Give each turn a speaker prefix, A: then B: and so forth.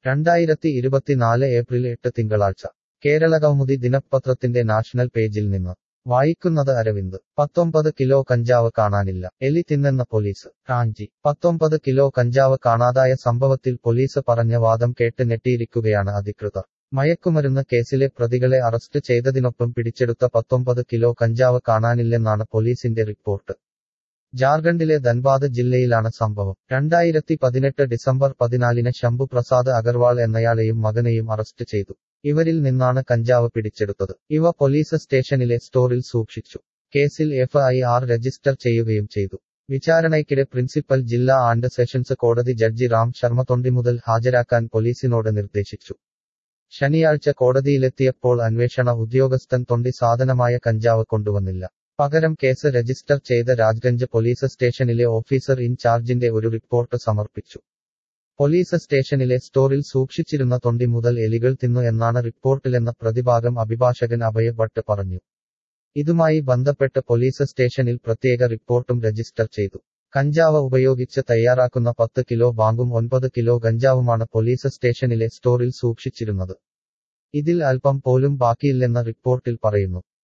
A: രണ്ടായിരത്തി ഇരുപത്തിനാല് ഏപ്രിൽ എട്ട് തിങ്കളാഴ്ച കേരളകൗമുദി ദിനപത്രത്തിന്റെ നാഷണൽ പേജിൽ നിന്ന് വായിക്കുന്നത് അരവിന്ദ് പത്തൊമ്പത് കിലോ കഞ്ചാവ് കാണാനില്ല എലി തിന്നെന്ന പോലീസ് റാഞ്ചി പത്തൊമ്പത് കിലോ കഞ്ചാവ് കാണാതായ സംഭവത്തിൽ പോലീസ് പറഞ്ഞ വാദം കേട്ട് ഞെട്ടിയിരിക്കുകയാണ് അധികൃതർ മയക്കുമരുന്ന് കേസിലെ പ്രതികളെ അറസ്റ്റ് ചെയ്തതിനൊപ്പം പിടിച്ചെടുത്ത പത്തൊമ്പത് കിലോ കഞ്ചാവ് കാണാനില്ലെന്നാണ് പോലീസിന്റെ റിപ്പോർട്ട് ജാർഖണ്ഡിലെ ധൻബാദ് ജില്ലയിലാണ് സംഭവം രണ്ടായിരത്തി പതിനെട്ട് ഡിസംബർ പതിനാലിന് ശംഭു പ്രസാദ് അഗർവാൾ എന്നയാളെയും മകനെയും അറസ്റ്റ് ചെയ്തു ഇവരിൽ നിന്നാണ് കഞ്ചാവ് പിടിച്ചെടുത്തത് ഇവ പോലീസ് സ്റ്റേഷനിലെ സ്റ്റോറിൽ സൂക്ഷിച്ചു കേസിൽ എഫ് ഐ ആർ രജിസ്റ്റർ ചെയ്യുകയും ചെയ്തു വിചാരണയ്ക്കിടെ പ്രിൻസിപ്പൽ ജില്ലാ ആൻഡ് സെഷൻസ് കോടതി ജഡ്ജി റാം ശർമ്മ തൊണ്ടി മുതൽ ഹാജരാക്കാൻ പോലീസിനോട് നിർദ്ദേശിച്ചു ശനിയാഴ്ച കോടതിയിലെത്തിയപ്പോൾ അന്വേഷണ ഉദ്യോഗസ്ഥൻ തൊണ്ടി സാധനമായ കഞ്ചാവ് കൊണ്ടുവന്നില്ല പകരം കേസ് രജിസ്റ്റർ ചെയ്ത രാജ്ഗഞ്ച് പോലീസ് സ്റ്റേഷനിലെ ഓഫീസർ ഇൻചാർജിന്റെ ഒരു റിപ്പോർട്ട് സമർപ്പിച്ചു പോലീസ് സ്റ്റേഷനിലെ സ്റ്റോറിൽ സൂക്ഷിച്ചിരുന്ന തൊണ്ടി മുതൽ എലികൾ തിന്നു എന്നാണ് റിപ്പോർട്ടിലെന്ന പ്രതിഭാഗം അഭിഭാഷകൻ അഭയ ഭട്ട് പറഞ്ഞു ഇതുമായി ബന്ധപ്പെട്ട് പോലീസ് സ്റ്റേഷനിൽ പ്രത്യേക റിപ്പോർട്ടും രജിസ്റ്റർ ചെയ്തു കഞ്ചാവ് ഉപയോഗിച്ച് തയ്യാറാക്കുന്ന പത്ത് കിലോ ബാങ്കും ഒൻപത് കിലോ ഗഞ്ചാവുമാണ് പോലീസ് സ്റ്റേഷനിലെ സ്റ്റോറിൽ സൂക്ഷിച്ചിരുന്നത് ഇതിൽ അല്പം പോലും ബാക്കിയില്ലെന്ന് റിപ്പോർട്ടിൽ പറയുന്നു